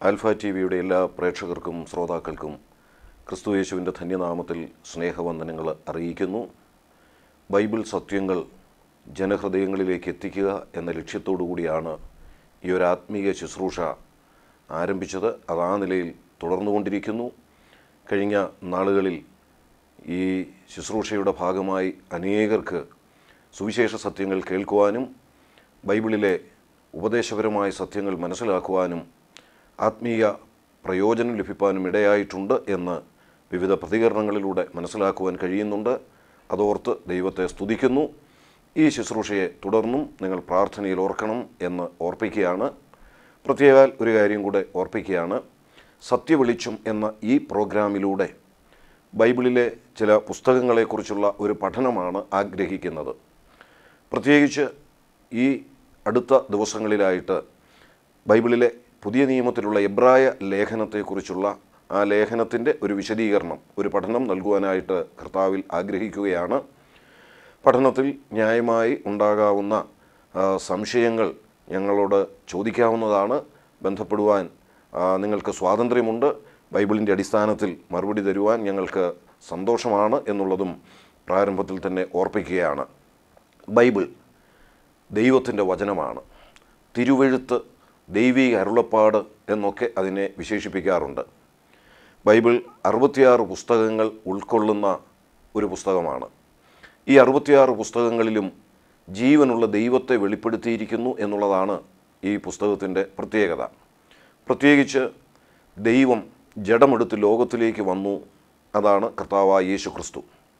alpha T വിയുടെ എല്ലാ പ്രേക്ഷകർക്കും ശ്രോതാക്കൾക്കും ക്രിസ്തു യേശുവിൻ്റെ ധന്യനാമത്തിൽ സ്നേഹവന്ദനങ്ങൾ അറിയിക്കുന്നു ബൈബിൾ സത്യങ്ങൾ ജനഹൃദയങ്ങളിലേക്ക് എത്തിക്കുക എന്ന ലക്ഷ്യത്തോടു കൂടിയാണ് ഈ ഒരു ആത്മീയ ശുശ്രൂഷ ആരംഭിച്ചത് അത് ആ നിലയിൽ തുടർന്നുകൊണ്ടിരിക്കുന്നു കഴിഞ്ഞ നാളുകളിൽ ഈ ശുശ്രൂഷയുടെ ഭാഗമായി അനേകർക്ക് സുവിശേഷ സത്യങ്ങൾ കേൾക്കുവാനും ബൈബിളിലെ ഉപദേശപരമായ സത്യങ്ങൾ മനസ്സിലാക്കുവാനും ആത്മീയ പ്രയോജനം ലഭിക്കാനും ഇടയായിട്ടുണ്ട് എന്ന് വിവിധ പ്രതികരണങ്ങളിലൂടെ മനസ്സിലാക്കുവാൻ കഴിയുന്നുണ്ട് അതോർത്ത് ദൈവത്തെ സ്തുതിക്കുന്നു ഈ ശുശ്രൂഷയെ തുടർന്നും നിങ്ങൾ പ്രാർത്ഥനയിൽ ഓർക്കണം എന്ന് ഓർപ്പിക്കുകയാണ് പ്രത്യേകാൽ ഒരു കാര്യം കൂടെ ഓർപ്പിക്കുകയാണ് സത്യവെളിച്ചം എന്ന ഈ പ്രോഗ്രാമിലൂടെ ബൈബിളിലെ ചില പുസ്തകങ്ങളെക്കുറിച്ചുള്ള ഒരു പഠനമാണ് ആഗ്രഹിക്കുന്നത് പ്രത്യേകിച്ച് ഈ അടുത്ത ദിവസങ്ങളിലായിട്ട് ബൈബിളിലെ പുതിയ നിയമത്തിലുള്ള എബ്രായ ലേഖനത്തെക്കുറിച്ചുള്ള ആ ലേഖനത്തിൻ്റെ ഒരു വിശദീകരണം ഒരു പഠനം നൽകുവാനായിട്ട് കർത്താവിൽ ആഗ്രഹിക്കുകയാണ് പഠനത്തിൽ ന്യായമായി ഉണ്ടാകാവുന്ന ആ, സംശയങ്ങൾ ഞങ്ങളോട് ചോദിക്കാവുന്നതാണ് ബന്ധപ്പെടുവാൻ ആ, നിങ്ങൾക്ക് സ്വാതന്ത്ര്യമുണ്ട് ബൈബിളിൻ്റെ അടിസ്ഥാനത്തിൽ മറുപടി തരുവാൻ ഞങ്ങൾക്ക് സന്തോഷമാണ് എന്നുള്ളതും പ്രാരംഭത്തിൽ തന്നെ ഓർപ്പിക്കുകയാണ് ബൈബിൾ ദൈവത്തിൻ്റെ വചനമാണ് തിരുവെഴുത്ത് ദൈവിക അരുളപ്പാട് എന്നൊക്കെ അതിനെ വിശേഷിപ്പിക്കാറുണ്ട് ബൈബിൾ അറുപത്തിയാറ് പുസ്തകങ്ങൾ ഉൾക്കൊള്ളുന്ന ഒരു പുസ്തകമാണ് ഈ അറുപത്തിയാറ് പുസ്തകങ്ങളിലും ജീവനുള്ള ദൈവത്തെ വെളിപ്പെടുത്തിയിരിക്കുന്നു എന്നുള്ളതാണ് ഈ പുസ്തകത്തിൻ്റെ പ്രത്യേകത പ്രത്യേകിച്ച് ദൈവം ജഡമെടുത്ത് ലോകത്തിലേക്ക് വന്നു അതാണ് കർത്താവായ യേശു ക്രിസ്തു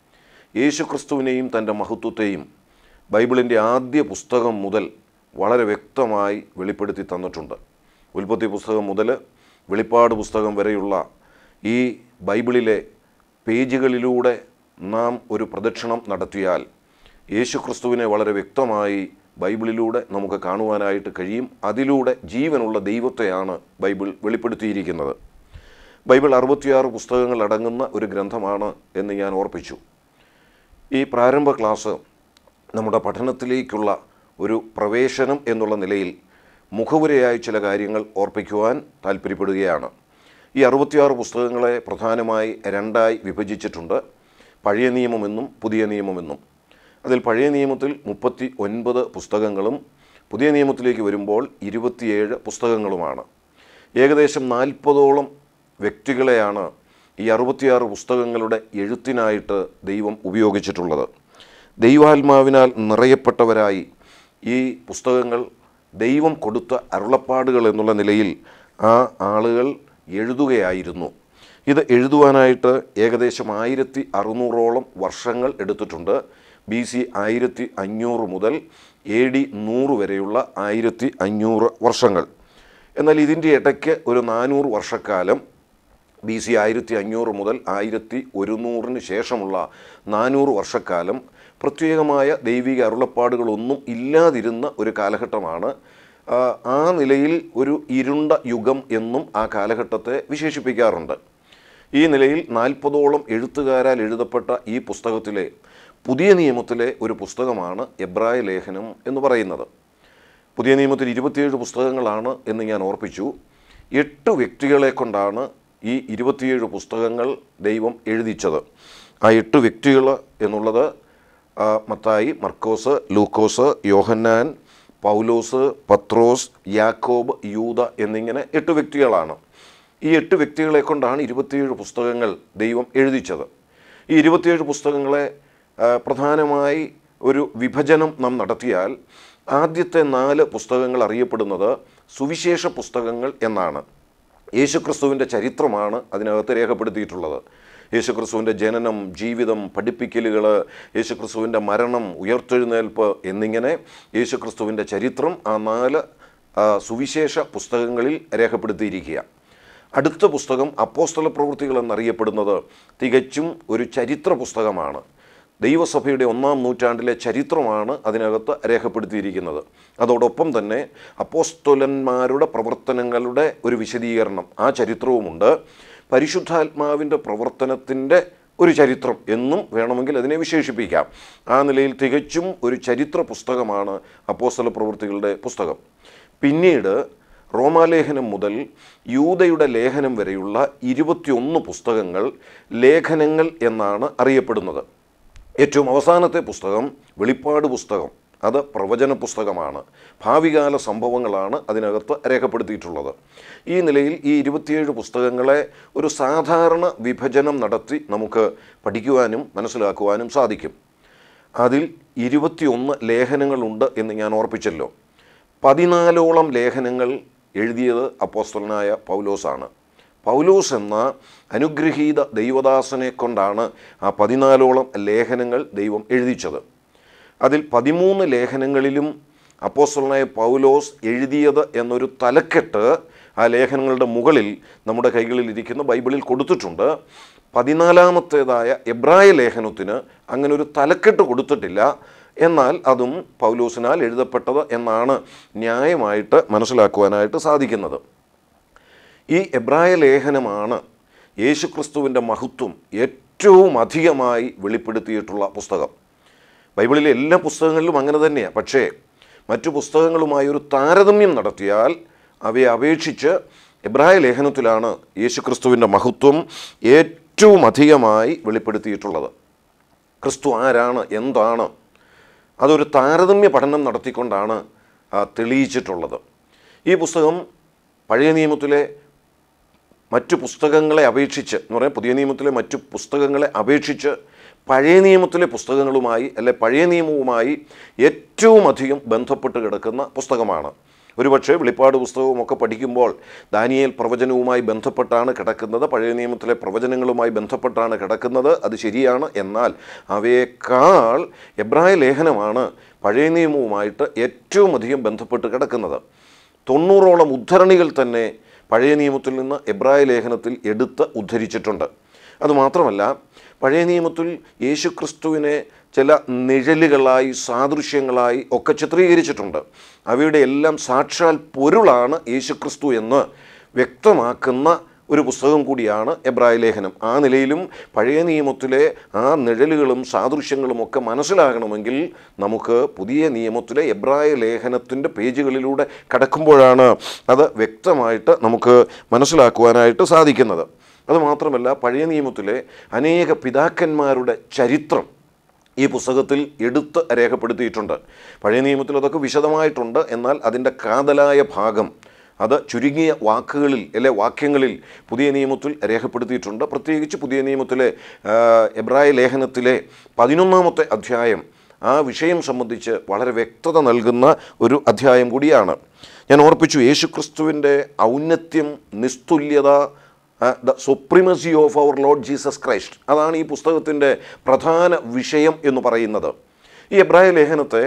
യേശു ക്രിസ്തുവിനെയും തൻ്റെ മഹത്വത്തെയും ബൈബിളിൻ്റെ ആദ്യ പുസ്തകം മുതൽ വളരെ വ്യക്തമായി വെളിപ്പെടുത്തി തന്നിട്ടുണ്ട് ഉൽപ്പത്തി പുസ്തകം മുതൽ വെളിപ്പാട് പുസ്തകം വരെയുള്ള ഈ ബൈബിളിലെ പേജുകളിലൂടെ നാം ഒരു പ്രദക്ഷിണം നടത്തിയാൽ യേശു ക്രിസ്തുവിനെ വളരെ വ്യക്തമായി ബൈബിളിലൂടെ നമുക്ക് കാണുവാനായിട്ട് കഴിയും അതിലൂടെ ജീവനുള്ള ദൈവത്തെയാണ് ബൈബിൾ വെളിപ്പെടുത്തിയിരിക്കുന്നത് ബൈബിൾ അറുപത്തിയാറ് പുസ്തകങ്ങൾ അടങ്ങുന്ന ഒരു ഗ്രന്ഥമാണ് എന്ന് ഞാൻ ഓർപ്പിച്ചു ഈ പ്രാരംഭ ക്ലാസ് നമ്മുടെ പഠനത്തിലേക്കുള്ള ഒരു പ്രവേശനം എന്നുള്ള നിലയിൽ മുഖവുരയായി ചില കാര്യങ്ങൾ ഓർപ്പിക്കുവാൻ താല്പര്യപ്പെടുകയാണ് ഈ അറുപത്തിയാറ് പുസ്തകങ്ങളെ പ്രധാനമായി രണ്ടായി വിഭജിച്ചിട്ടുണ്ട് പഴയ നിയമമെന്നും പുതിയ നിയമമെന്നും അതിൽ പഴയ നിയമത്തിൽ മുപ്പത്തി ഒൻപത് പുസ്തകങ്ങളും പുതിയ നിയമത്തിലേക്ക് വരുമ്പോൾ ഇരുപത്തിയേഴ് പുസ്തകങ്ങളുമാണ് ഏകദേശം നാൽപ്പതോളം വ്യക്തികളെയാണ് ഈ അറുപത്തിയാറ് പുസ്തകങ്ങളുടെ എഴുത്തിനായിട്ട് ദൈവം ഉപയോഗിച്ചിട്ടുള്ളത് ദൈവാത്മാവിനാൽ നിറയപ്പെട്ടവരായി ഈ പുസ്തകങ്ങൾ ദൈവം കൊടുത്ത അരുളപ്പാടുകൾ എന്നുള്ള നിലയിൽ ആ ആളുകൾ എഴുതുകയായിരുന്നു ഇത് എഴുതുവാനായിട്ട് ഏകദേശം ആയിരത്തി അറുന്നൂറോളം വർഷങ്ങൾ എടുത്തിട്ടുണ്ട് ബി സി ആയിരത്തി അഞ്ഞൂറ് മുതൽ എ ഡി നൂറ് വരെയുള്ള ആയിരത്തി അഞ്ഞൂറ് വർഷങ്ങൾ എന്നാൽ ഇതിൻ്റെ ഇടയ്ക്ക് ഒരു നാനൂറ് വർഷക്കാലം ബി സി ആയിരത്തി അഞ്ഞൂറ് മുതൽ ആയിരത്തി ഒരുന്നൂറിന് ശേഷമുള്ള നാനൂറ് വർഷക്കാലം പ്രത്യേകമായ ദൈവിക അരുളപ്പാടുകളൊന്നും ഇല്ലാതിരുന്ന ഒരു കാലഘട്ടമാണ് ആ, ആ നിലയിൽ ഒരു ഇരുണ്ട യുഗം എന്നും ആ കാലഘട്ടത്തെ വിശേഷിപ്പിക്കാറുണ്ട് ഈ നിലയിൽ നാൽപ്പതോളം എഴുത്തുകാരാൽ എഴുതപ്പെട്ട ഈ പുസ്തകത്തിലെ പുതിയ നിയമത്തിലെ ഒരു പുസ്തകമാണ് എബ്രായ ലേഖനം എന്ന് പറയുന്നത് പുതിയ നിയമത്തിൽ ഇരുപത്തിയേഴ് പുസ്തകങ്ങളാണ് എന്ന് ഞാൻ ഓർപ്പിച്ചു എട്ട് വ്യക്തികളെ കൊണ്ടാണ് ഈ ഇരുപത്തിയേഴ് പുസ്തകങ്ങൾ ദൈവം എഴുതിച്ചത് ആ എട്ട് വ്യക്തികൾ എന്നുള്ളത് ആ, മത്തായി മർക്കോസ് ലൂക്കോസ് യോഹന്നാൻ പൗലോസ് പത്രോസ് യാക്കോബ് യൂത എന്നിങ്ങനെ എട്ട് വ്യക്തികളാണ് ഈ എട്ട് വ്യക്തികളെ കൊണ്ടാണ് ഇരുപത്തിയേഴ് പുസ്തകങ്ങൾ ദൈവം എഴുതിച്ചത് ഈ ഇരുപത്തിയേഴ് പുസ്തകങ്ങളെ ആ, പ്രധാനമായി ഒരു വിഭജനം നാം നടത്തിയാൽ ആദ്യത്തെ നാല് പുസ്തകങ്ങൾ അറിയപ്പെടുന്നത് സുവിശേഷ പുസ്തകങ്ങൾ എന്നാണ് യേശുക്രിസ്തുവിൻ്റെ ചരിത്രമാണ് അതിനകത്ത് രേഖപ്പെടുത്തിയിട്ടുള്ളത് യേശുക്രിസ്തുവിൻ്റെ ജനനം ജീവിതം പഠിപ്പിക്കലുകൾ യേശുക്രിസ്തുവിൻ്റെ മരണം ഉയർത്തെഴുന്നേൽപ്പ് എന്നിങ്ങനെ യേശുക്രിസ്തുവിൻ്റെ ചരിത്രം ആ നാല് ആ, സുവിശേഷ പുസ്തകങ്ങളിൽ രേഖപ്പെടുത്തിയിരിക്കുക അടുത്ത പുസ്തകം അപ്പോസ്തല പ്രവൃത്തികൾ എന്നറിയപ്പെടുന്നത് തികച്ചും ഒരു ചരിത്ര പുസ്തകമാണ് ദൈവസഭയുടെ ഒന്നാം നൂറ്റാണ്ടിലെ ചരിത്രമാണ് അതിനകത്ത് രേഖപ്പെടുത്തിയിരിക്കുന്നത് അതോടൊപ്പം തന്നെ അപ്പോസ്തോലന്മാരുടെ പ്രവർത്തനങ്ങളുടെ ഒരു വിശദീകരണം ആ ചരിത്രവുമുണ്ട് പരിശുദ്ധാത്മാവിൻ്റെ പ്രവർത്തനത്തിൻ്റെ ഒരു ചരിത്രം എന്നും വേണമെങ്കിൽ അതിനെ വിശേഷിപ്പിക്കാം ആ നിലയിൽ തികച്ചും ഒരു ചരിത്ര പുസ്തകമാണ് അപ്പോസ്തല പ്രവൃത്തികളുടെ പുസ്തകം പിന്നീട് റോമാലേഖനം മുതൽ യൂതയുടെ ലേഖനം വരെയുള്ള ഇരുപത്തിയൊന്ന് പുസ്തകങ്ങൾ ലേഖനങ്ങൾ എന്നാണ് അറിയപ്പെടുന്നത് ഏറ്റവും അവസാനത്തെ പുസ്തകം വെളിപ്പാട് പുസ്തകം അത് പ്രവചന പുസ്തകമാണ് ഭാവികാല സംഭവങ്ങളാണ് അതിനകത്ത് രേഖപ്പെടുത്തിയിട്ടുള്ളത് ഈ നിലയിൽ ഈ ഇരുപത്തിയേഴ് പുസ്തകങ്ങളെ ഒരു സാധാരണ വിഭജനം നടത്തി നമുക്ക് പഠിക്കുവാനും മനസ്സിലാക്കുവാനും സാധിക്കും അതിൽ ഇരുപത്തിയൊന്ന് ലേഖനങ്ങളുണ്ട് എന്ന് ഞാൻ ഓർപ്പിച്ചല്ലോ പതിനാലോളം ലേഖനങ്ങൾ എഴുതിയത് അപ്പോസ്തലനായ പൗലോസാണ് പൗലോസ് എന്ന അനുഗ്രഹീത ദൈവദാസനെ കൊണ്ടാണ് ആ പതിനാലോളം ലേഖനങ്ങൾ ദൈവം എഴുതിച്ചത് അതിൽ പതിമൂന്ന് ലേഖനങ്ങളിലും അപ്പോസ്തലനായ പൗലോസ് എഴുതിയത് എന്നൊരു തലക്കെട്ട് ആ ലേഖനങ്ങളുടെ മുകളിൽ നമ്മുടെ കൈകളിൽ ഇരിക്കുന്ന ബൈബിളിൽ കൊടുത്തിട്ടുണ്ട് പതിനാലാമത്തേതായ എബ്രായ ലേഖനത്തിന് അങ്ങനെ ഒരു തലക്കെട്ട് കൊടുത്തിട്ടില്ല എന്നാൽ അതും പൗലോസിനാൽ എഴുതപ്പെട്ടത് എന്നാണ് ന്യായമായിട്ട് മനസ്സിലാക്കുവാനായിട്ട് സാധിക്കുന്നത് ഈ എബ്രായ ലേഖനമാണ് യേശുക്രിസ്തുവിൻ്റെ മഹത്വം ഏറ്റവും അധികമായി വെളിപ്പെടുത്തിയിട്ടുള്ള പുസ്തകം ബൈബിളിലെ എല്ലാ പുസ്തകങ്ങളിലും അങ്ങനെ തന്നെയാണ് പക്ഷേ മറ്റു പുസ്തകങ്ങളുമായി ഒരു താരതമ്യം നടത്തിയാൽ അവയെ അപേക്ഷിച്ച് എബ്രായ ലേഖനത്തിലാണ് യേശുക്രിസ്തുവിൻ്റെ മഹത്വം ഏറ്റവും അധികമായി വെളിപ്പെടുത്തിയിട്ടുള്ളത് ക്രിസ്തു ആരാണ് എന്താണ് അതൊരു താരതമ്യ പഠനം നടത്തിക്കൊണ്ടാണ് ആ, തെളിയിച്ചിട്ടുള്ളത് ഈ പുസ്തകം പഴയ നിയമത്തിലെ മറ്റു പുസ്തകങ്ങളെ അപേക്ഷിച്ച് എന്ന് പറയാം പുതിയ നിയമത്തിലെ മറ്റു പുസ്തകങ്ങളെ അപേക്ഷിച്ച് പഴയ നിയമത്തിലെ പുസ്തകങ്ങളുമായി അല്ലെ പഴയ നിയമവുമായി ഏറ്റവും അധികം ബന്ധപ്പെട്ട് കിടക്കുന്ന പുസ്തകമാണ് ഒരുപക്ഷെ വെളിപ്പാട് പുസ്തകവും ഒക്കെ പഠിക്കുമ്പോൾ ദാനിയേൽ പ്രവചനവുമായി ബന്ധപ്പെട്ടാണ് കിടക്കുന്നത് പഴയ നിയമത്തിലെ പ്രവചനങ്ങളുമായി ബന്ധപ്പെട്ടാണ് കിടക്കുന്നത് അത് ശരിയാണ് എന്നാൽ അവയേക്കാൾ എബ്രായ ലേഖനമാണ് പഴയ നിയമവുമായിട്ട് ഏറ്റവും അധികം ബന്ധപ്പെട്ട് കിടക്കുന്നത് തൊണ്ണൂറോളം ഉദ്ധരണികൾ തന്നെ പഴയ നിയമത്തിൽ നിന്ന് എബ്രായ ലേഖനത്തിൽ എടുത്ത് ഉദ്ധരിച്ചിട്ടുണ്ട് അതുമാത്രമല്ല പഴയ നിയമത്തിൽ യേശുക്രിസ്തുവിനെ ചില നിഴലുകളായി സാദൃശ്യങ്ങളായി ഒക്കെ ചിത്രീകരിച്ചിട്ടുണ്ട് അവയുടെ എല്ലാം സാക്ഷാൽ പൊരുളാണ് യേശുക്രിസ്തു എന്ന് വ്യക്തമാക്കുന്ന ഒരു പുസ്തകം കൂടിയാണ് എബ്രായ ലേഖനം ആ നിലയിലും പഴയ നിയമത്തിലെ ആ നിഴലുകളും സാദൃശ്യങ്ങളും ഒക്കെ മനസ്സിലാകണമെങ്കിൽ നമുക്ക് പുതിയ നിയമത്തിലെ എബ്രായ ലേഖനത്തിൻ്റെ പേജുകളിലൂടെ കടക്കുമ്പോഴാണ് അത് വ്യക്തമായിട്ട് നമുക്ക് മനസ്സിലാക്കുവാനായിട്ട് സാധിക്കുന്നത് അതുമാത്രമല്ല പഴയ നിയമത്തിലെ അനേക പിതാക്കന്മാരുടെ ചരിത്രം ഈ പുസ്തകത്തിൽ എടുത്ത് രേഖപ്പെടുത്തിയിട്ടുണ്ട് പഴയ നിയമത്തിൽ അതൊക്കെ വിശദമായിട്ടുണ്ട് എന്നാൽ അതിൻ്റെ കാതലായ ഭാഗം അത് ചുരുങ്ങിയ വാക്കുകളിൽ അല്ലെ വാക്യങ്ങളിൽ പുതിയ നിയമത്തിൽ രേഖപ്പെടുത്തിയിട്ടുണ്ട് പ്രത്യേകിച്ച് പുതിയ നിയമത്തിലെ ആ, എബ്രായ ലേഖനത്തിലെ പതിനൊന്നാമത്തെ അധ്യായം ആ വിഷയം സംബന്ധിച്ച് വളരെ വ്യക്തത നൽകുന്ന ഒരു അധ്യായം കൂടിയാണ് ഞാൻ ഓർപ്പിച്ചു യേശുക്രിസ്തുവിൻ്റെ ഔന്നത്യം നിസ്തുല്യത the supremacy of our Lord Jesus Christ അതാണ് ഈ പുസ്തകത്തിൻ്റെ പ്രധാന വിഷയം എന്ന് പറയുന്നത് ഈ എബ്രായ ലേഖനത്തെ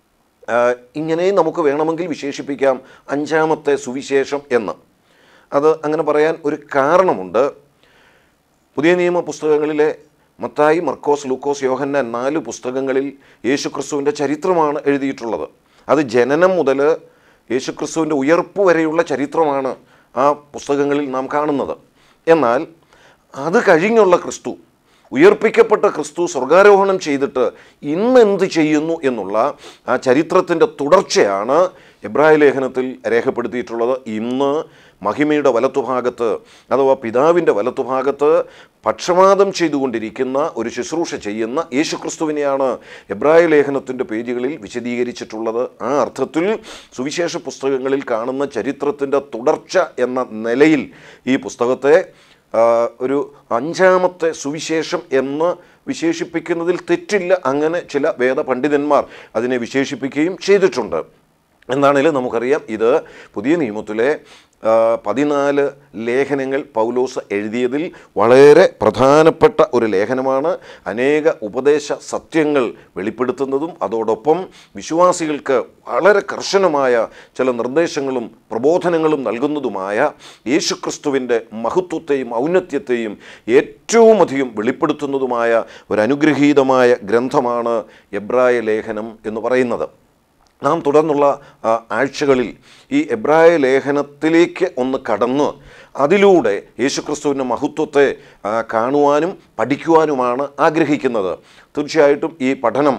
ആ, ഇങ്ങനെയും നമുക്ക് വേണമെങ്കിൽ വിശേഷിപ്പിക്കാം അഞ്ചാമത്തെ സുവിശേഷം എന്ന് അത് അങ്ങനെ പറയാൻ ഒരു കാരണമുണ്ട് പുതിയ നിയമ പുസ്തകങ്ങളിലെ മത്തായി മർക്കോസ് ലൂക്കോസ് യോഹന്നാൻ നാല് പുസ്തകങ്ങളിൽ യേശുക്രിസ്തുവിൻ്റെ ചരിത്രമാണ് എഴുതിയിട്ടുള്ളത് അത് ജനനം മുതൽ യേശുക്രിസ്തുവിൻ്റെ ഉയർപ്പ് വരെയുള്ള ചരിത്രമാണ് ആ പുസ്തകങ്ങളിൽ നാം കാണുന്നത് എന്നാൽ അത് കഴിഞ്ഞുള്ള ക്രിസ്തു ഉയർപ്പിക്കപ്പെട്ട ക്രിസ്തു സ്വർഗാരോഹണം ചെയ്തിട്ട് ഇന്ന് എന്ത് ചെയ്യുന്നു എന്നുള്ള ആ ചരിത്രത്തിൻ്റെ തുടർച്ചയാണ് എബ്രായ ലേഖനത്തിൽ രേഖപ്പെടുത്തിയിട്ടുള്ളത് ഇന്ന് മഹിമയുടെ വലത്തുഭാഗത്ത് അഥവാ പിതാവിൻ്റെ വലത്തുഭാഗത്ത് പക്ഷപാതം ചെയ്തുകൊണ്ടിരിക്കുന്ന ഒരു ശുശ്രൂഷ ചെയ്യുന്ന യേശുക്രിസ്തുവിനെയാണ് എബ്രായ ലേഖനത്തിൻ്റെ പേജുകളിൽ വിശദീകരിച്ചിട്ടുള്ളത് ആ അർത്ഥത്തിൽ സുവിശേഷ പുസ്തകങ്ങളിൽ കാണുന്ന ചരിത്രത്തിൻ്റെ തുടർച്ച എന്ന നിലയിൽ ഈ പുസ്തകത്തെ ആ, ഒരു അഞ്ചാമത്തെ സുവിശേഷം എന്ന് വിശേഷിപ്പിക്കുന്നതിൽ തെറ്റില്ല അങ്ങനെ ചില വേദപണ്ഡിതന്മാർ അതിനെ വിശേഷിപ്പിക്കുകയും ചെയ്തിട്ടുണ്ട് എന്താണേലും നമുക്കറിയാം ഇത് പുതിയ നിയമത്തിലെ ആ, പതിനാല് ലേഖനങ്ങൾ പൗലോസ് എഴുതിയതിൽ വളരെ പ്രധാനപ്പെട്ട ഒരു ലേഖനമാണ് അനേക ഉപദേശ സത്യങ്ങൾ വെളിപ്പെടുത്തുന്നതും അതോടൊപ്പം വിശ്വാസികൾക്ക് വളരെ കർശനമായ ചില നിർദ്ദേശങ്ങളും പ്രബോധനങ്ങളും നൽകുന്നതുമായ യേശുക്രിസ്തുവിൻ്റെ മഹത്വത്തെയും ഔന്നത്യത്തെയും ഏറ്റവും അധികം വെളിപ്പെടുത്തുന്നതുമായ ഒരു അനുഗ്രഹീതമായ ഗ്രന്ഥമാണ് എബ്രായ ലേഖനം എന്ന് പറയുന്നത് നാം തുടർന്നുള്ള ആ, ആഴ്ചകളിൽ ഈ എബ്രായ ലേഖനത്തിലേക്ക് ഒന്ന് കടന്ന് അതിലൂടെ യേശുക്രിസ്തുവിൻ്റെ മഹത്വത്തെ ആ, കാണുവാനും പഠിക്കുവാനുമാണ് ആഗ്രഹിക്കുന്നത് തീർച്ചയായിട്ടും ഈ പഠനം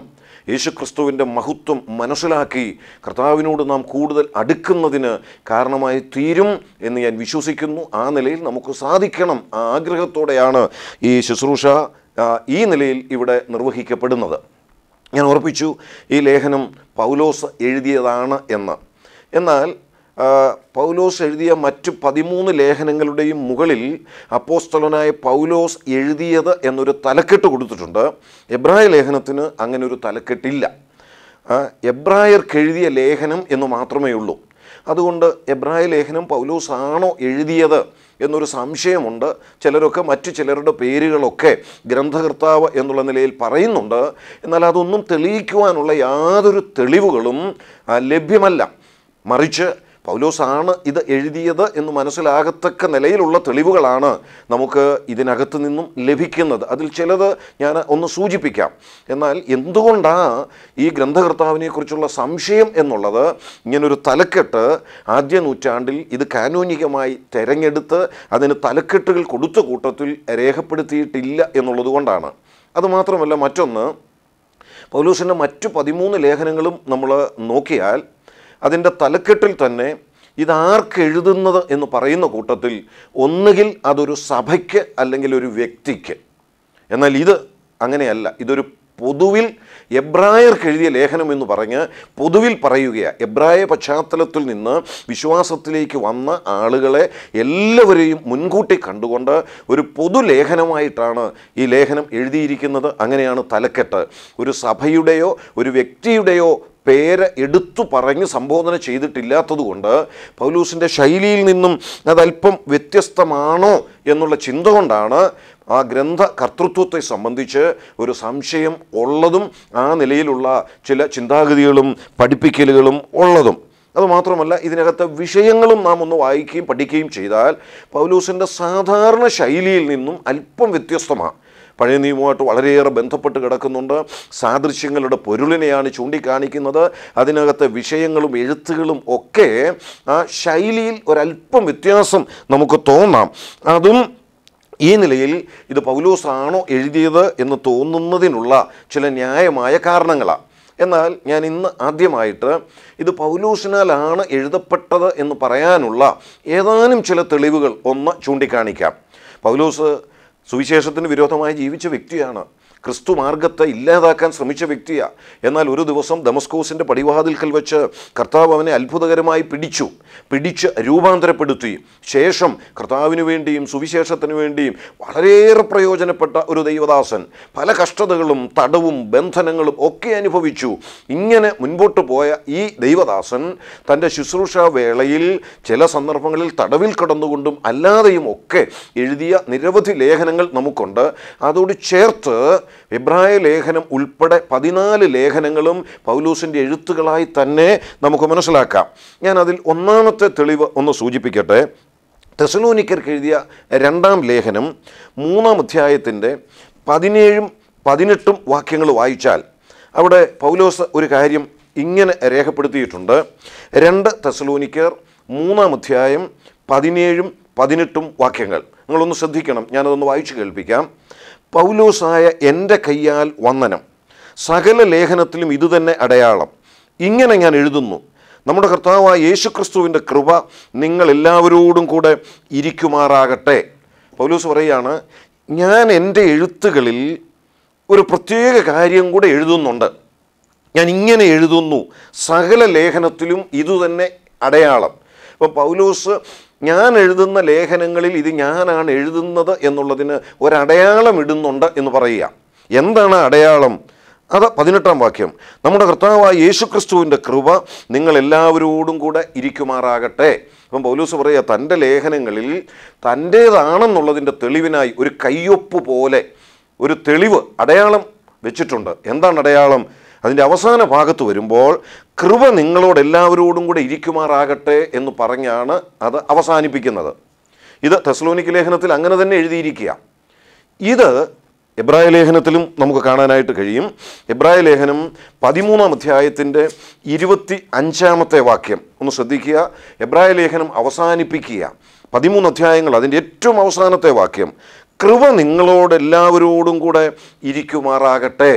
യേശുക്രിസ്തുവിൻ്റെ മഹത്വം മനസ്സിലാക്കി കർത്താവിനോട് നാം കൂടുതൽ അടുക്കുന്നതിന് കാരണമായി തീരും എന്ന് ഞാൻ വിശ്വസിക്കുന്നു ആ നിലയിൽ നമുക്ക് സാധിക്കണം ആ ആഗ്രഹത്തോടെയാണ് ഈ ശുശ്രൂഷ ആ, ഈ നിലയിൽ ഇവിടെ നിർവഹിക്കപ്പെടുന്നത് ഞാൻ ഉറപ്പിച്ചു ഈ ലേഖനം പൗലോസ് എഴുതിയതാണ് എന്ന് എന്നാൽ ആ, പൗലോസ് എഴുതിയ മറ്റ് പതിമൂന്ന് ലേഖനങ്ങളുടെയും മുകളിൽ അപ്പോസ്തലനായ പൗലോസ് എഴുതിയത് എന്നൊരു തലക്കെട്ട് കൊടുത്തിട്ടുണ്ട് എബ്രായ ലേഖനത്തിന് അങ്ങനെ ഒരു തലക്കെട്ടില്ല ആ, എബ്രായർക്ക് എഴുതിയ ലേഖനം എന്ന് മാത്രമേ ഉള്ളൂ അതുകൊണ്ട് എബ്രായ ലേഖനം പൗലോസ് ആണോ എഴുതിയത് എന്നൊരു സംശയമുണ്ട് ചിലരൊക്കെ മറ്റു ചിലരുടെ പേരുകളൊക്കെ ഗ്രന്ഥകർത്താവ് എന്നുള്ള നിലയിൽ പറയുന്നുണ്ട് എന്നാൽ അതൊന്നും തെളിയിക്കുവാനുള്ള യാതൊരു തെളിവുകളും ആ, ലഭ്യമല്ല മറിച്ച് പൗലോസാണ് ഇത് എഴുതിയത് എന്ന് മനസ്സിലാകത്തക്ക നിലയിലുള്ള തെളിവുകളാണ് നമുക്ക് ഇതിനകത്ത് നിന്നും ലഭിക്കുന്നത് അതിൽ ചിലത് ഞാൻ ഒന്ന് സൂചിപ്പിക്കാം എന്നാൽ എന്തുകൊണ്ടാണ് ഈ ഗ്രന്ഥകർത്താവിനെക്കുറിച്ചുള്ള സംശയം എന്നുള്ളത് ഇങ്ങനൊരു തലക്കെട്ട് ആദ്യ നൂറ്റാണ്ടിൽ ഇത് കാനോനികമായി തെരഞ്ഞെടുത്ത് അതിന് തലക്കെട്ടുകൾ കൊടുത്ത കൂട്ടത്തിൽ രേഖപ്പെടുത്തിയിട്ടില്ല എന്നുള്ളത് കൊണ്ടാണ് അതുമാത്രമല്ല മറ്റൊന്ന് പൗലൂസിൻ്റെ മറ്റു പതിമൂന്ന് ലേഖനങ്ങളും നമ്മൾ നോക്കിയാൽ അതിൻ്റെ തലക്കെട്ടിൽ തന്നെ ഇതാർക്ക് എഴുതുന്നത് എന്ന് പറയുന്ന കൂട്ടത്തിൽ ഒന്നുകിൽ അതൊരു സഭയ്ക്ക് അല്ലെങ്കിൽ ഒരു വ്യക്തിക്ക് എന്നാൽ ഇത് അങ്ങനെയല്ല ഇതൊരു പൊതുവിൽ എബ്രായർക്ക് എഴുതിയ ലേഖനം എന്ന് പറഞ്ഞ് പൊതുവിൽ പറയുകയാണ് എബ്രായ പശ്ചാത്തലത്തിൽ നിന്ന് വിശ്വാസത്തിലേക്ക് വന്ന ആളുകളെ എല്ലാവരെയും മുൻകൂട്ടി കണ്ടുകൊണ്ട് ഒരു പൊതുലേഖനമായിട്ടാണ് ഈ ലേഖനം എഴുതിയിരിക്കുന്നത് അങ്ങനെയാണ് തലക്കെട്ട് ഒരു സഭയുടെയോ ഒരു വ്യക്തിയുടെയോ പേര് എടുത്തു പറഞ്ഞ് സംബോധന ചെയ്തിട്ടില്ലാത്തതുകൊണ്ട് പൗലൂസിൻ്റെ ശൈലിയിൽ നിന്നും അതല്പം വ്യത്യസ്തമാണോ എന്നുള്ള ചിന്ത കൊണ്ടാണ് ആ ഗ്രന്ഥ കർത്തൃത്വത്തെ സംബന്ധിച്ച് ഒരു സംശയം ഉള്ളതും ആ നിലയിലുള്ള ചില ചിന്താഗതികളും പഠിപ്പിക്കലുകളും ഉള്ളതും അതുമാത്രമല്ല ഇതിനകത്തെ വിഷയങ്ങളും നാം ഒന്ന് വായിക്കുകയും പഠിക്കുകയും ചെയ്താൽ പൗലൂസിൻ്റെ സാധാരണ ശൈലിയിൽ നിന്നും അല്പം വ്യത്യസ്തമാണ് പഴയ നിയമവുമായിട്ട് വളരെയേറെ ബന്ധപ്പെട്ട് കിടക്കുന്നുണ്ട് സാദൃശ്യങ്ങളുടെ പൊരുളിനെയാണ് ചൂണ്ടിക്കാണിക്കുന്നത് അതിനകത്തെ വിഷയങ്ങളും എഴുത്തുകളും ഒക്കെ ആ ശൈലിയിൽ ഒരല്പം വ്യത്യാസം നമുക്ക് തോന്നാം അതും ഈ നിലയിൽ ഇത് പൗലോസാണോ എഴുതിയത് എന്ന് തോന്നുന്നതിനുള്ള ചില ന്യായമായ കാരണങ്ങളാണ് എന്നാൽ ഞാൻ ഇന്ന് ആദ്യമായിട്ട് ഇത് പൗലൂസിനാലാണ് എഴുതപ്പെട്ടത് എന്ന് പറയാനുള്ള ഏതാനും ചില തെളിവുകൾ ഒന്ന് ചൂണ്ടിക്കാണിക്കാം പൗലൂസ് സുവിശേഷത്തിന് വിരോധമായി ജീവിച്ച വ്യക്തിയാണ് ക്രിസ്തു മാർഗത്തെ ഇല്ലാതാക്കാൻ ശ്രമിച്ച വ്യക്തിയാണ് എന്നാൽ ഒരു ദിവസം ദമസ്കോസിൻ്റെ പടിവാതിൽക്കൽ വെച്ച് കർത്താവ് അവനെ അത്ഭുതകരമായി പിടിച്ചു പിടിച്ച് രൂപാന്തരപ്പെടുത്തി ശേഷം കർത്താവിന് വേണ്ടിയും സുവിശേഷത്തിന് വേണ്ടിയും വളരെയേറെ പ്രയോജനപ്പെട്ട ഒരു ദൈവദാസൻ പല കഷ്ടതകളും തടവും ബന്ധനങ്ങളും ഒക്കെ അനുഭവിച്ചു ഇങ്ങനെ മുൻപോട്ട് പോയ ഈ ദൈവദാസൻ തൻ്റെ ശുശ്രൂഷ വേളയിൽ ചില സന്ദർഭങ്ങളിൽ തടവിൽ കടന്നുകൊണ്ടും അല്ലാതെയും ഒക്കെ എഴുതിയ നിരവധി ലേഖനങ്ങൾ നമുക്കുണ്ട് അതോട് ചേർത്ത് എബ്രായ ലേഖനം ഉൾപ്പെടെ പതിനാല് ലേഖനങ്ങളും പൗലൂസിൻ്റെ എഴുത്തുകളായി തന്നെ നമുക്ക് മനസ്സിലാക്കാം ഞാൻ അതിൽ ഒന്നാമത്തെ തെളിവ് ഒന്ന് സൂചിപ്പിക്കട്ടെ തെസലോനിക്കർക്ക് എഴുതിയ രണ്ടാം ലേഖനം മൂന്നാം അധ്യായത്തിൻ്റെ പതിനേഴും പതിനെട്ടും വാക്യങ്ങൾ വായിച്ചാൽ അവിടെ പൗലോസ് ഒരു കാര്യം ഇങ്ങനെ രേഖപ്പെടുത്തിയിട്ടുണ്ട് രണ്ട് തെസലോനിക്കർ മൂന്നാം അധ്യായം പതിനേഴും പതിനെട്ടും വാക്യങ്ങൾ നിങ്ങളൊന്ന് ശ്രദ്ധിക്കണം ഞാനതൊന്ന് വായിച്ചു കേൾപ്പിക്കാം പൗലോസായ എൻ്റെ കയ്യാൽ വന്ദനം സകല ലേഖനത്തിലും ഇതുതന്നെ അടയാളം ഇങ്ങനെ ഞാൻ എഴുതുന്നു നമ്മുടെ കർത്താവായ യേശുക്രിസ്തുവിൻ്റെ കൃപ നിങ്ങൾ എല്ലാവരോടും കൂടെ ഇരിക്കുമാറാകട്ടെ പൗലൂസ് പറയുകയാണ് ഞാൻ എൻ്റെ എഴുത്തുകളിൽ ഒരു പ്രത്യേക കാര്യം കൂടെ എഴുതുന്നുണ്ട് ഞാൻ ഇങ്ങനെ എഴുതുന്നു സകല ലേഖനത്തിലും ഇതുതന്നെ അടയാളം അപ്പോൾ പൗലൂസ് ഞാൻ എഴുതുന്ന ലേഖനങ്ങളിൽ ഇത് ഞാനാണ് എഴുതുന്നത് എന്നുള്ളതിന് ഒരടയാളം ഇടുന്നുണ്ട് എന്ന് പറയുക എന്താണ് ആ അടയാളം അത് പതിനെട്ടാം വാക്യം നമ്മുടെ കർത്താവായ യേശുക്രിസ്തുവിൻ്റെ കൃപ നിങ്ങൾ എല്ലാവരോടും കൂടെ ഇരിക്കുമാറാകട്ടെ അപ്പം പൗലൂസ് പറയുക തൻ്റെ ലേഖനങ്ങളിൽ തൻ്റേതാണെന്നുള്ളതിൻ്റെ തെളിവിനായി ഒരു കയ്യൊപ്പ് പോലെ ഒരു തെളിവ് അടയാളം വെച്ചിട്ടുണ്ട് എന്താണ് അടയാളം അതിൻ്റെ അവസാന ഭാഗത്ത് വരുമ്പോൾ കൃപ നിങ്ങളോട് എല്ലാവരോടും കൂടെ ഇരിക്കുമാറാകട്ടെ എന്ന് പറഞ്ഞാണ് അത് അവസാനിപ്പിക്കുന്നത് ഇത് തെസ്ലോനിക്ക് ലേഖനത്തിൽ അങ്ങനെ തന്നെ എഴുതിയിരിക്കുക ഇത് എബ്രായ ലേഖനത്തിലും നമുക്ക് കാണാനായിട്ട് കഴിയും എബ്രായ ലേഖനം പതിമൂന്നാം അധ്യായത്തിൻ്റെ ഇരുപത്തി അഞ്ചാമത്തെ വാക്യം ഒന്ന് ശ്രദ്ധിക്കുക എബ്രായ ലേഖനം അവസാനിപ്പിക്കുക പതിമൂന്ന് അധ്യായങ്ങൾ അതിൻ്റെ ഏറ്റവും അവസാനത്തെ വാക്യം കൃപ നിങ്ങളോട് എല്ലാവരോടും കൂടെ ഇരിക്കുമാറാകട്ടെ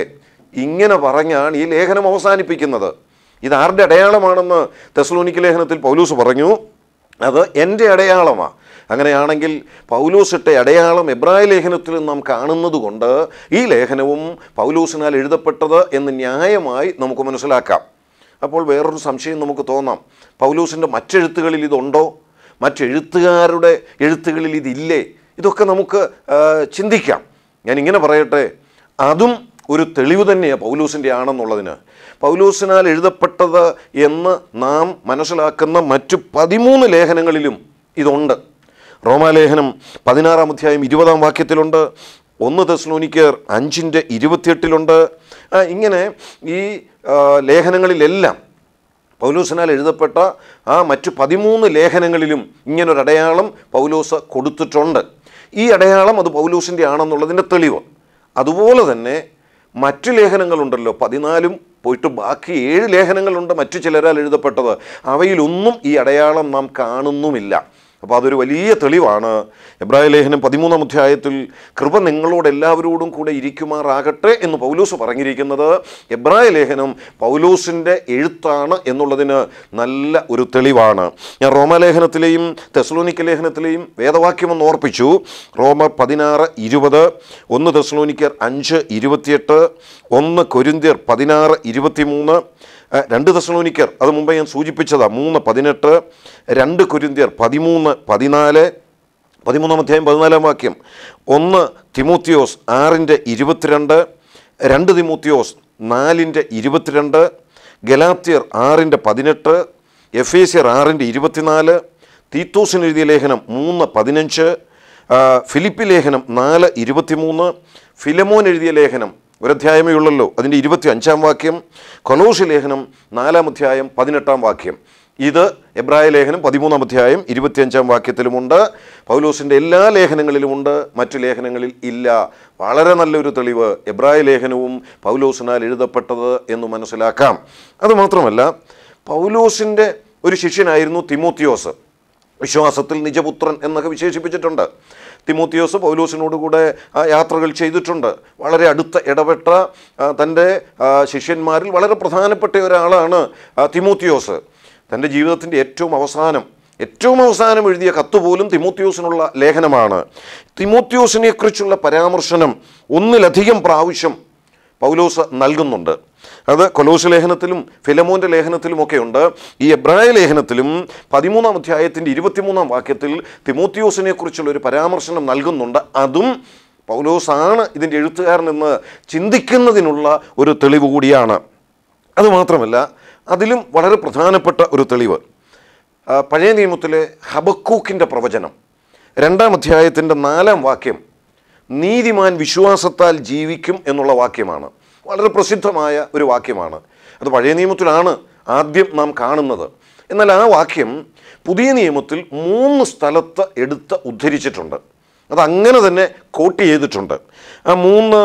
ഇങ്ങനെ പറഞ്ഞാണ് ഈ ലേഖനം അവസാനിപ്പിക്കുന്നത് ഇത് ആരുടെ അടയാളമാണെന്ന് തെസ്ലോനിക്ക് ലേഖനത്തിൽ പൗലൂസ് പറഞ്ഞു അത് എൻ്റെ അടയാളമാണ് അങ്ങനെയാണെങ്കിൽ പൗലൂസിട്ട അടയാളം എബ്രായ ലേഖനത്തിൽ നാം കാണുന്നത് കൊണ്ട് ഈ ലേഖനവും പൗലൂസിനാൽ എഴുതപ്പെട്ടത് എന്ന് ന്യായമായി നമുക്ക് മനസ്സിലാക്കാം അപ്പോൾ വേറൊരു സംശയം നമുക്ക് തോന്നാം പൗലൂസിൻ്റെ മറ്റെഴുത്തുകളിൽ ഇതുണ്ടോ മറ്റെഴുത്തുകാരുടെ എഴുത്തുകളിൽ ഇതില്ലേ ഇതൊക്കെ നമുക്ക് ആ, ചിന്തിക്കാം ഞാൻ ഇങ്ങനെ പറയട്ടെ അതും ഒരു തെളിവ് തന്നെയാണ് പൗലൂസിൻ്റെ ആണെന്നുള്ളതിന് പൗലൂസിനാൽ എഴുതപ്പെട്ടത് എന്ന് നാം മനസ്സിലാക്കുന്ന മറ്റു പതിമൂന്ന് ലേഖനങ്ങളിലും ഇതുണ്ട് റോമാലേഖനം പതിനാറാം അധ്യായം ഇരുപതാം വാക്യത്തിലുണ്ട് ഒന്ന് തെസ്ലോനിക്കർ അഞ്ചിൻ്റെ ഇരുപത്തിയെട്ടിലുണ്ട് ആ, ഇങ്ങനെ ഈ ആ, ലേഖനങ്ങളിലെല്ലാം പൗലൂസിനാൽ എഴുതപ്പെട്ട ആ മറ്റു പതിമൂന്ന് ലേഖനങ്ങളിലും ഇങ്ങനൊരു അടയാളം പൗലൂസ് കൊടുത്തിട്ടുണ്ട് ഈ അടയാളം അത് പൗലൂസിൻ്റെ ആണെന്നുള്ളതിൻ്റെ തെളിവ് അതുപോലെ തന്നെ മറ്റു ലേഖനങ്ങളുണ്ടല്ലോ പതിനാലും പോയിട്ട് ബാക്കി ഏഴ് ലേഖനങ്ങളുണ്ട് മറ്റു ചിലരാൽ എഴുതപ്പെട്ടത് അവയിലൊന്നും ഈ അടയാളം നാം കാണുന്നുമില്ല അപ്പോൾ അതൊരു വലിയ തെളിവാണ് എബ്രായ ലേഖനം പതിമൂന്നാം അധ്യായത്തിൽ കൃപ നിങ്ങളോട് എല്ലാവരോടും കൂടെ ഇരിക്കുമാറാകട്ടെ എന്ന് പൗലൂസ് പറഞ്ഞിരിക്കുന്നത് എബ്രായ ലേഖനം പൗലൂസിൻ്റെ എഴുത്താണ് എന്നുള്ളതിന് നല്ല ഒരു തെളിവാണ് ഞാൻ റോമാലേഖനത്തിലെയും തെസ്ലോനിക്ക ലേഖനത്തിലെയും വേദവാക്യം ഒന്ന് ഓർപ്പിച്ചു റോമർ പതിനാറ് ഇരുപത് ഒന്ന് തെസ്ലോനിക്കർ അഞ്ച് ഇരുപത്തിയെട്ട് ഒന്ന് കൊരിന്ത്യർ പതിനാറ് ഇരുപത്തിമൂന്ന് ആ, രണ്ട് തെസ്സലോനിക്കർ അത് മുമ്പ് ഞാൻ സൂചിപ്പിച്ചതാണ് മൂന്ന് പതിനെട്ട് രണ്ട് കൊരിന്ത്യർ പതിമൂന്ന് പതിനാല് പതിമൂന്നാം അധ്യായം പതിനാലാം വാക്യം ഒന്ന് തിമോത്തിയോസ് ആറിൻ്റെ ഇരുപത്തിരണ്ട് രണ്ട് തിമോത്തിയോസ് നാലിൻ്റെ ഇരുപത്തിരണ്ട് ഗലാത്യർ ആറിൻ്റെ പതിനെട്ട് എഫേസ്യർ ആറിൻ്റെ ഇരുപത്തിനാല് തീത്തോസിന് എഴുതിയ ലേഖനം മൂന്ന് പതിനഞ്ച് ആ, ഫിലിപ്പി ലേഖനം നാല് ഇരുപത്തിമൂന്ന് ഫിലമോൻ എഴുതിയ ലേഖനം ഒരധ്യായമേ ഉള്ളല്ലോ അതിൻ്റെ ഇരുപത്തി അഞ്ചാം വാക്യം കൊലോഷി ലേഖനം നാലാം അധ്യായം പതിനെട്ടാം വാക്യം ഇത് എബ്രായ ലേഖനം പതിമൂന്നാം അധ്യായം ഇരുപത്തിയഞ്ചാം വാക്യത്തിലുമുണ്ട് പൗലോസിൻ്റെ എല്ലാ ലേഖനങ്ങളിലുമുണ്ട് മറ്റു ലേഖനങ്ങളിൽ ഇല്ല വളരെ നല്ലൊരു തെളിവ് എബ്രായ ലേഖനവും പൗലോസിനാൽ എഴുതപ്പെട്ടത് എന്ന് മനസ്സിലാക്കാം അതുമാത്രമല്ല പൗലോസിൻ്റെ ഒരു ശിഷ്യനായിരുന്നു തിമോത്തിയോസ് വിശ്വാസത്തിൽ നിജപുത്രൻ എന്നൊക്കെ വിശേഷിപ്പിച്ചിട്ടുണ്ട് തിമോത്തിയോസ് പൗലോസിനോടുകൂടെ ആ യാത്രകൾ ചെയ്തിട്ടുണ്ട് വളരെ അടുത്ത ഇടപെട്ട ആ, തൻ്റെ ആ, ശിഷ്യന്മാരിൽ വളരെ പ്രധാനപ്പെട്ട ഒരാളാണ് ആ, തിമോത്തിയോസ് തൻ്റെ ജീവിതത്തിൻ്റെ ഏറ്റവും അവസാനം ഏറ്റവും അവസാനം എഴുതിയ കത്ത് പോലും തിമോത്തിയോസിനുള്ള ലേഖനമാണ് തിമോത്തിയോസിനെക്കുറിച്ചുള്ള പരാമർശനം ഒന്നിലധികം പ്രാവശ്യം പൗലോസ് നൽകുന്നുണ്ട് അത് കൊലോസ് ലേഖനത്തിലും ഫിലമോൻ്റെ ലേഖനത്തിലുമൊക്കെ ഉണ്ട് ഈ എബ്രായ ലേഖനത്തിലും പതിമൂന്നാം അധ്യായത്തിൻ്റെ ഇരുപത്തിമൂന്നാം വാക്യത്തിൽ തിമോത്തിയോസിനെ കുറിച്ചുള്ള ഒരു പരാമർശനം നൽകുന്നുണ്ട് അതും പൗലോസാണ് ഇതിൻ്റെ എഴുത്തുകാരനെന്ന് ചിന്തിക്കുന്നതിനുള്ള ഒരു തെളിവ് കൂടിയാണ് അതുമാത്രമല്ല അതിലും വളരെ പ്രധാനപ്പെട്ട ഒരു തെളിവ് ആ, പഴയ നിയമത്തിലെ ഹബക്കൂക്കിൻ്റെ പ്രവചനം രണ്ടാം അധ്യായത്തിൻ്റെ നാലാം വാക്യം നീതിമാൻ വിശ്വാസത്താൽ ജീവിക്കും എന്നുള്ള വാക്യമാണ് വളരെ പ്രസിദ്ധമായ ഒരു വാക്യമാണ് അത് പഴയ നിയമത്തിലാണ് ആദ്യം നാം കാണുന്നത് എന്നാൽ ആ വാക്യം പുതിയ നിയമത്തിൽ മൂന്ന് സ്ഥലത്ത് എടുത്ത് ഉദ്ധരിച്ചിട്ടുണ്ട് അത് അങ്ങനെ തന്നെ കോട്ട് ചെയ്തിട്ടുണ്ട് ആ മൂന്ന്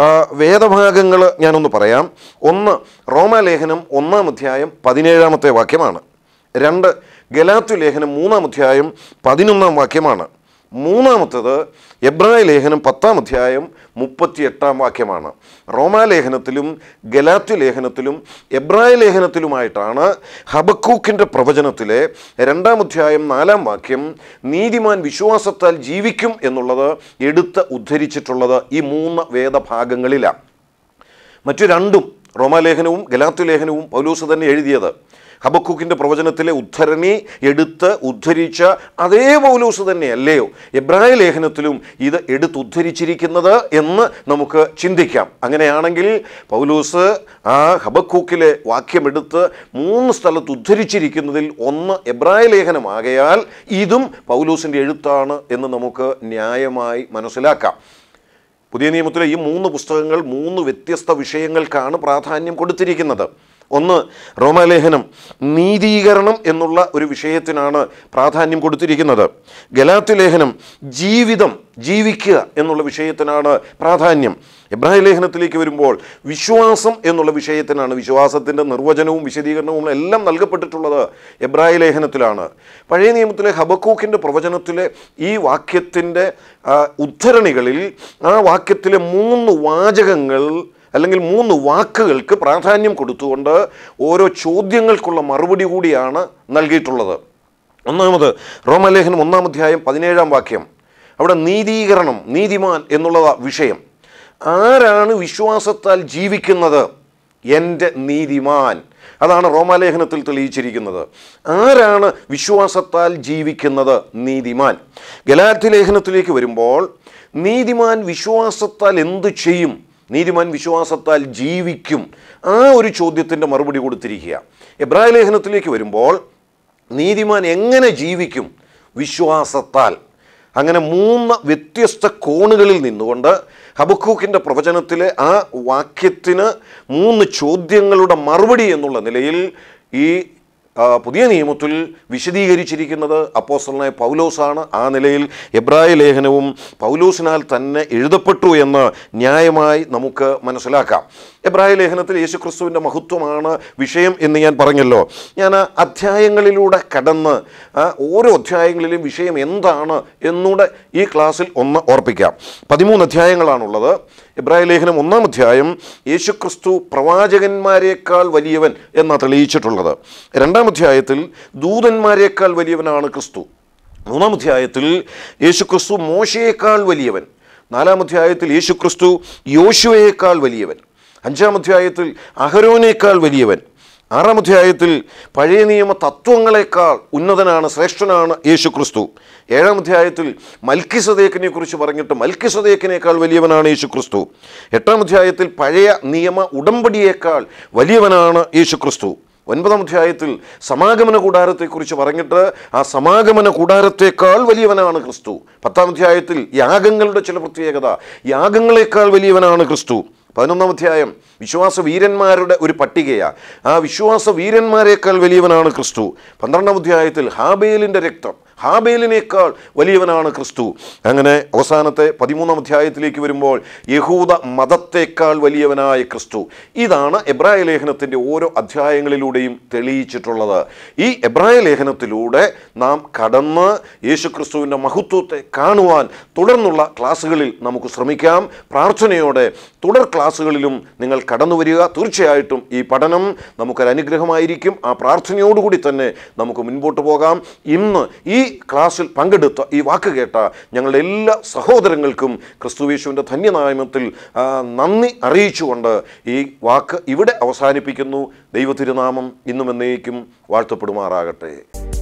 വേദഭാഗങ്ങൾ ഞാനൊന്ന് പറയാം ഒന്ന് റോമാലേഖനം ഒന്നാം അധ്യായം പതിനേഴാമത്തെ വാക്യമാണ് രണ്ട് ഗലാത്തു ലേഖനം മൂന്നാം അധ്യായം പതിനൊന്നാം വാക്യമാണ് മൂന്നാമത്തത് എബ്രായ ലേഖനം പത്താം അധ്യായം മുപ്പത്തിയെട്ടാം വാക്യമാണ് റോമാലേഖനത്തിലും ഗലാത്തു ലേഖനത്തിലും എബ്രായ ലേഖനത്തിലുമായിട്ടാണ് ഹബക്കൂക്കിൻ്റെ പ്രവചനത്തിലെ രണ്ടാം അധ്യായം നാലാം വാക്യം നീതിമാൻ വിശ്വാസത്താൽ ജീവിക്കും എന്നുള്ളത് എടുത്ത് ഉദ്ധരിച്ചിട്ടുള്ളത് ഈ മൂന്ന് വേദഭാഗങ്ങളിലാണ് മറ്റു രണ്ടും റോമാലേഖനവും ഗലാത്തു ലേഖനവും പൗലൂസ് തന്നെ എഴുതിയത് ഹബക്കൂക്കിൻ്റെ പ്രവചനത്തിലെ ഉദ്ധരണി എടുത്ത് ഉദ്ധരിച്ച അതേ പൗലൂസ് തന്നെയല്ലയോ എബ്രായ ലേഖനത്തിലും ഇത് എടുത്ത് ഉദ്ധരിച്ചിരിക്കുന്നത് എന്ന് നമുക്ക് ചിന്തിക്കാം അങ്ങനെയാണെങ്കിൽ പൗലൂസ് ആ ഹബക്കൂക്കിലെ വാക്യമെടുത്ത് മൂന്ന് സ്ഥലത്ത് ഉദ്ധരിച്ചിരിക്കുന്നതിൽ ഒന്ന് എബ്രായ ലേഖനമാകയാൽ ഇതും പൗലൂസിൻ്റെ എഴുത്താണ് എന്ന് നമുക്ക് ന്യായമായി മനസ്സിലാക്കാം പുതിയ നിയമത്തിലെ ഈ മൂന്ന് പുസ്തകങ്ങൾ മൂന്ന് വ്യത്യസ്ത വിഷയങ്ങൾക്കാണ് പ്രാധാന്യം കൊടുത്തിരിക്കുന്നത് ഒന്ന് റോമാലേഖനം നീതീകരണം എന്നുള്ള ഒരു വിഷയത്തിനാണ് പ്രാധാന്യം കൊടുത്തിരിക്കുന്നത് ഗലാത്തി ലേഖനം ജീവിതം ജീവിക്കുക എന്നുള്ള വിഷയത്തിനാണ് പ്രാധാന്യം എബ്രാഹിം ലേഖനത്തിലേക്ക് വരുമ്പോൾ വിശ്വാസം എന്നുള്ള വിഷയത്തിനാണ് വിശ്വാസത്തിൻ്റെ നിർവചനവും വിശദീകരണവും എല്ലാം നൽകപ്പെട്ടിട്ടുള്ളത് എബ്രാഹിം ലേഖനത്തിലാണ് പഴയ നിയമത്തിലെ ഹബക്കൂക്കിൻ്റെ പ്രവചനത്തിലെ ഈ വാക്യത്തിൻ്റെ ആ, ഉദ്ധരണികളിൽ ആ വാക്യത്തിലെ മൂന്ന് വാചകങ്ങൾ അല്ലെങ്കിൽ മൂന്ന് വാക്കുകൾക്ക് പ്രാധാന്യം കൊടുത്തുകൊണ്ട് ഓരോ ചോദ്യങ്ങൾക്കുള്ള മറുപടി കൂടിയാണ് നൽകിയിട്ടുള്ളത് ഒന്നാമത് റോമലേഖനം ഒന്നാം അധ്യായം പതിനേഴാം വാക്യം അവിടെ നീതീകരണം നീതിമാൻ എന്നുള്ള വിഷയം ആരാണ് വിശ്വാസത്താൽ ജീവിക്കുന്നത് എൻ്റെ നീതിമാൻ അതാണ് റോമാലേഖനത്തിൽ തെളിയിച്ചിരിക്കുന്നത് ആരാണ് വിശ്വാസത്താൽ ജീവിക്കുന്നത് നീതിമാൻ ഗലാത്തി ലേഖനത്തിലേക്ക് വരുമ്പോൾ നീതിമാൻ വിശ്വാസത്താൽ എന്ത് ചെയ്യും നീതിമാൻ വിശ്വാസത്താൽ ജീവിക്കും ആ ഒരു ചോദ്യത്തിൻ്റെ മറുപടി കൊടുത്തിരിക്കുക എബ്രായ ലേഖനത്തിലേക്ക് വരുമ്പോൾ നീതിമാൻ എങ്ങനെ ജീവിക്കും വിശ്വാസത്താൽ അങ്ങനെ മൂന്ന് വ്യത്യസ്ത കോണുകളിൽ നിന്നുകൊണ്ട് ഹബക്കൂക്കിൻ്റെ പ്രവചനത്തിലെ ആ വാക്യത്തിന് മൂന്ന് ചോദ്യങ്ങളുടെ മറുപടി എന്നുള്ള നിലയിൽ ഈ ആ, പുതിയ നിയമത്തിൽ വിശദീകരിച്ചിരിക്കുന്നത് അപ്പോസ്റ്റലനായ പൗലോസാണ് ആ നിലയിൽ എബ്രായ ലേഖനവും പൗലോസിനാൽ തന്നെ എഴുതപ്പെട്ടു എന്ന് ന്യായമായി നമുക്ക് മനസ്സിലാക്കാം എബ്രായ ലേഖനത്തിൽ യേശുക്രിസ്തുവിൻ്റെ മഹത്വമാണ് വിഷയം എന്ന് ഞാൻ പറഞ്ഞല്ലോ ഞാൻ ആ അധ്യായങ്ങളിലൂടെ കടന്ന് ആ ഓരോ അധ്യായങ്ങളിലും വിഷയം എന്താണ് എന്നൂടെ ഈ ക്ലാസ്സിൽ ഒന്ന് ഓർപ്പിക്കാം പതിമൂന്ന് അധ്യായങ്ങളാണുള്ളത് എബ്രായ ലേഖനം ഒന്നാം അധ്യായം യേശുക്രിസ്തു പ്രവാചകന്മാരെക്കാൾ വലിയവൻ എന്നാണ് തെളിയിച്ചിട്ടുള്ളത് രണ്ടാം അധ്യായത്തിൽ ദൂതന്മാരെക്കാൾ വലിയവനാണ് ക്രിസ്തു മൂന്നാം അധ്യായത്തിൽ യേശുക്രിസ്തു മോശയേക്കാൾ വലിയവൻ നാലാം അധ്യായത്തിൽ യേശുക്രിസ്തു യോശുവയേക്കാൾ വലിയവൻ അഞ്ചാം അധ്യായത്തിൽ അഹരോനേക്കാൾ വലിയവൻ ആറാം അധ്യായത്തിൽ പഴയ നിയമ തത്വങ്ങളെക്കാൾ ഉന്നതനാണ് ശ്രേഷ്ഠനാണ് യേശു ക്രിസ്തു ഏഴാം അധ്യായത്തിൽ മൽക്കിസദേക്കിനെ കുറിച്ച് പറഞ്ഞിട്ട് മൽക്കിസദേക്കിനേക്കാൾ വലിയവനാണ് യേശു ക്രിസ്തു എട്ടാം അധ്യായത്തിൽ പഴയ നിയമ ഉടമ്പടിയേക്കാൾ വലിയവനാണ് യേശു ക്രിസ്തു ഒൻപതാം അധ്യായത്തിൽ സമാഗമന കൂടാരത്തെക്കുറിച്ച് പറഞ്ഞിട്ട് ആ സമാഗമന കൂടാരത്തേക്കാൾ വലിയവനാണ് ക്രിസ്തു പത്താം അധ്യായത്തിൽ യാഗങ്ങളുടെ ചില പ്രത്യേകത യാഗങ്ങളെക്കാൾ വലിയവനാണ് ക്രിസ്തു പതിനൊന്നാം അധ്യായം വിശ്വാസ വീരന്മാരുടെ ഒരു പട്ടികയാണ് ആ വിശ്വാസ വീരന്മാരെക്കാൾ വലിയവനാണ് ക്രിസ്തു പന്ത്രണ്ടാം അധ്യായത്തിൽ ഹാബേലിൻ്റെ രക്തം ഹാബേലിനേക്കാൾ വലിയവനാണ് ക്രിസ്തു അങ്ങനെ അവസാനത്തെ പതിമൂന്നാം അധ്യായത്തിലേക്ക് വരുമ്പോൾ യഹൂദ മതത്തേക്കാൾ വലിയവനായ ക്രിസ്തു ഇതാണ് എബ്രായ ലേഖനത്തിൻ്റെ ഓരോ അധ്യായങ്ങളിലൂടെയും തെളിയിച്ചിട്ടുള്ളത് ഈ എബ്രായ ലേഖനത്തിലൂടെ നാം കടന്ന് യേശുക്രിസ്തുവിൻ്റെ മഹത്വത്തെ കാണുവാൻ തുടർന്നുള്ള ക്ലാസ്സുകളിൽ നമുക്ക് ശ്രമിക്കാം പ്രാർത്ഥനയോടെ തുടർ ക്ലാസ്സുകളിലും നിങ്ങൾ കടന്നു വരിക തീർച്ചയായിട്ടും ഈ പഠനം നമുക്കൊരു അനുഗ്രഹമായിരിക്കും ആ പ്രാർത്ഥനയോടുകൂടി തന്നെ നമുക്ക് മുൻപോട്ട് പോകാം ഇന്ന് ഈ ക്ലാസ്സിൽ പങ്കെടുത്ത ഈ വാക്ക് കേട്ട ഞങ്ങളുടെ എല്ലാ സഹോദരങ്ങൾക്കും ക്രിസ്തുവേശുവിൻ്റെ ധന്യനാമത്തിൽ ആ, നന്ദി അറിയിച്ചുകൊണ്ട് ഈ വാക്ക് ഇവിടെ അവസാനിപ്പിക്കുന്നു ദൈവ തിരുനാമം ഇന്നും എന്നേക്കും വാഴ്ത്തപ്പെടുമാറാകട്ടെ